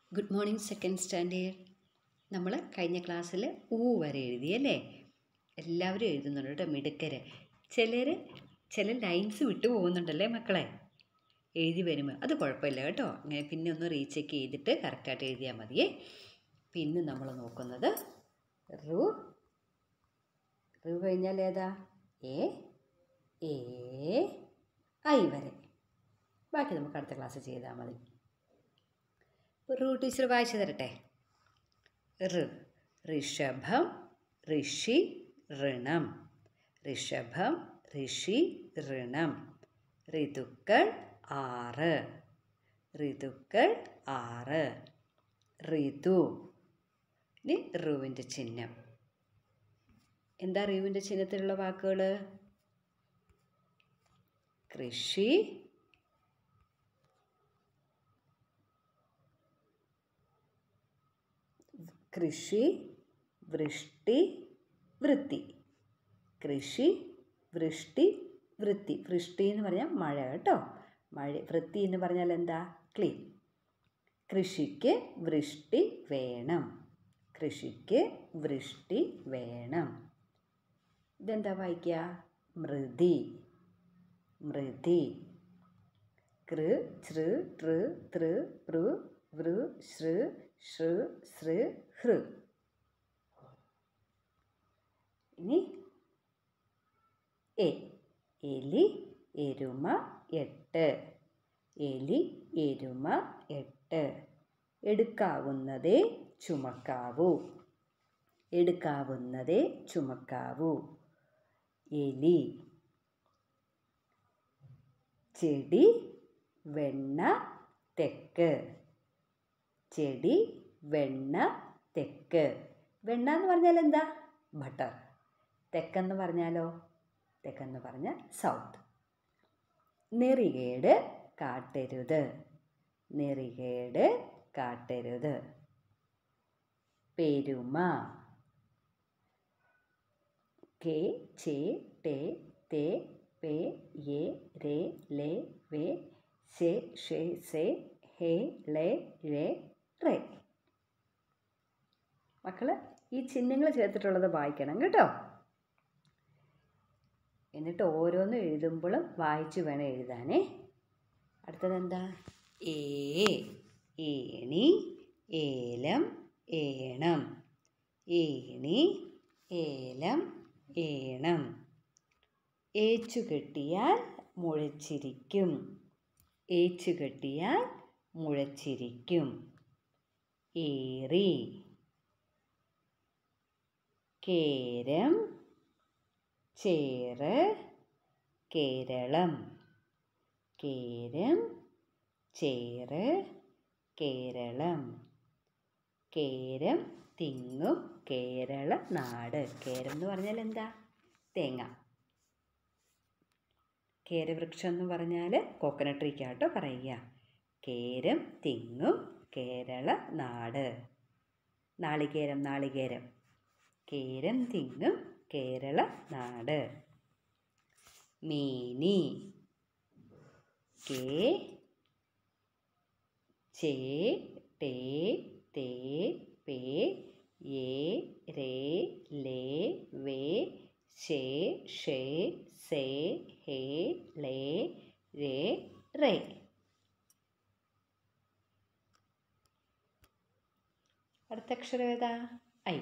good morning second standard നമ്മൾ കഴിഞ്ഞ ക്ലാസ്സിൽ ഊ വരെ എഴുതിയല്ലേ എല്ലാവരും എഴുതുന്നുണ്ട് കേട്ടോ മിടുക്കര് ചിലർ ചില ലൈൻസ് വിട്ടു പോകുന്നുണ്ടല്ലേ മക്കളെ എഴുതി വരുമ്പോൾ അത് കുഴപ്പമില്ല കേട്ടോ അങ്ങനെ പിന്നെ ഒന്ന് റീചെക്ക് ചെയ്തിട്ട് കറക്റ്റായിട്ട് എഴുതിയാൽ മതിയേ പിന്നെ നമ്മൾ നോക്കുന്നത് റു റു കഴിഞ്ഞാൽ ഏതാ എ എ ഐ വരെ ബാക്കി നമുക്ക് അടുത്ത ക്ലാസ് ചെയ്താൽ മതി റൂ ടീച്ചർ വായിച്ചു തരട്ടെ ഋ ഋഷഭം ഋഷി ഋണം ഋഷഭം ഋഷി ഋണം ഋതുക്കൾ ആറ് ഋതുക്കൾ ആറ് ഋതു ഇനി ഋവിൻ്റെ ചിഹ്നം എന്താ ഋവിൻ്റെ ചിഹ്നത്തിലുള്ള വാക്കുകൾ കൃഷി കൃഷി വൃഷ്ടി വൃത്തി കൃഷി വൃഷ്ടി വൃത്തി വൃഷ്ടി എന്ന് പറഞ്ഞാൽ മഴ കേട്ടോ മഴ വൃത്തി എന്ന് പറഞ്ഞാൽ എന്താ ക്ലീൻ കൃഷിക്ക് വൃഷ്ടി വേണം കൃഷിക്ക് വൃഷ്ടി വേണം ഇതെന്താ വായിക്കുക മൃതി മൃതി കൃ ചൃ തൃ തൃ പൃ വൃ ശ്ര് ഷൃ സൃ ഹൃ ഇനി എ എലി എരുമ എട്ട് എലി എരുമ എട്ട് എടുക്കാവുന്നതേ ചുമക്കാവൂ എടുക്കാവുന്നതേ ചുമക്കാവൂ എലി ചെടി വെണ്ണ തെക്ക് ചെടി വെണ്ണ തെക്ക് വെണ്ണ എന്ന് പറഞ്ഞാൽ എന്താ ബട്ടർ തെക്കെന്ന് പറഞ്ഞാലോ തെക്കെന്ന് പറഞ്ഞാൽ സൗത്ത് നെറികേട് കാട്ടരുത് നെറികേട് കാട്ടരുത് പെരുമ കെ ചേ ടേ തേ പേ യേ രേ ലേ വേ ശേ ഷേ സേ ഹേ ലേ രേ റേ മക്കൾ ഈ ചിഹ്നങ്ങൾ ചേർത്തിട്ടുള്ളത് വായിക്കണം കേട്ടോ എന്നിട്ട് ഓരോന്ന് എഴുതുമ്പോഴും വായിച്ച് വേണം എഴുതാനേ അടുത്തത് എന്താ ഏ ഏണി ഏലം ഏണം ഏണി ഏലം ഏണം ഏച്ചു കെട്ടിയാൽ മുഴച്ചിരിക്കും ഏച്ചു കെട്ടിയാൽ മുഴച്ചിരിക്കും ഏറി കേരം ചേറ് കേരളം കേരം ചേറ് കേരളം കേരം തിങ്ങും കേരള നാട് കേരം എന്ന് പറഞ്ഞാൽ എന്താ തേങ്ങ കേരവൃക്ഷം എന്ന് പറഞ്ഞാൽ കോക്കനട്ട് ട്രീക്കാട്ടോ പറയുക കേരം തിങ്ങും കേരള നാട് നാളികേരം നാളികേരം കേരം തിങ്ങും കേരള നാട് മീനി കേ ചേ ടേ തേ പേ യേ രേ ലേ വേ ശേ ഷേ സേ ഹേ ലേ രേ റേ അടുത്ത അക്ഷരം ഏതാ ഐ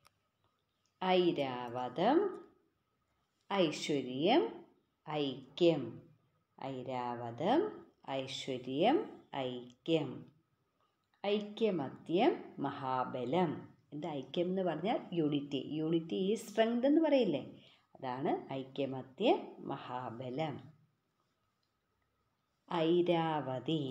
ഐരാവതം ഐശ്വര്യം ഐക്യം ഐരാവതം ഐശ്വര്യം ഐക്യം ഐക്യമത്യം മഹാബലം എന്താ ഐക്യം എന്ന് പറഞ്ഞാൽ യൂണിറ്റി യൂണിറ്റി ഈ സ്ട്രെങ്ത് എന്ന് പറയില്ലേ അതാണ് ഐക്യമത്യം മഹാബലം ഐരാവതി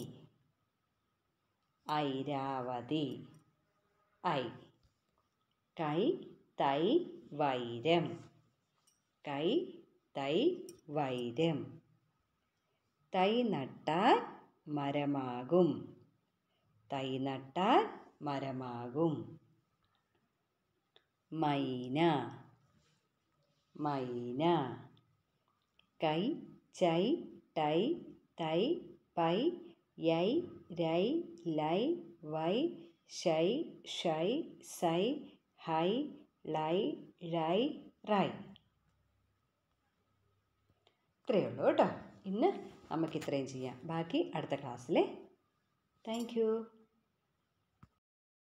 ഐരാവതി ഐ കൈ തൈ വൈരം കൈ തൈ വൈരം തൈ നട്ടാൽ മരമാകും തൈ നട്ടാൽ മരമാകും മൈന മൈന കൈ ചൈ ടൈ തൈ പൈ യൈ രൈ ലൈ വൈ ഷൈ ഷൈ സൈ ഹൈ ലൈ രൈ റൈ ഇത്രയേ ഉള്ളൂ കേട്ടോ ഇന്ന് നമുക്ക് ഇത്രയും ചെയ്യാം ബാക്കി അടുത്ത ക്ലാസ്സിൽ താങ്ക് യു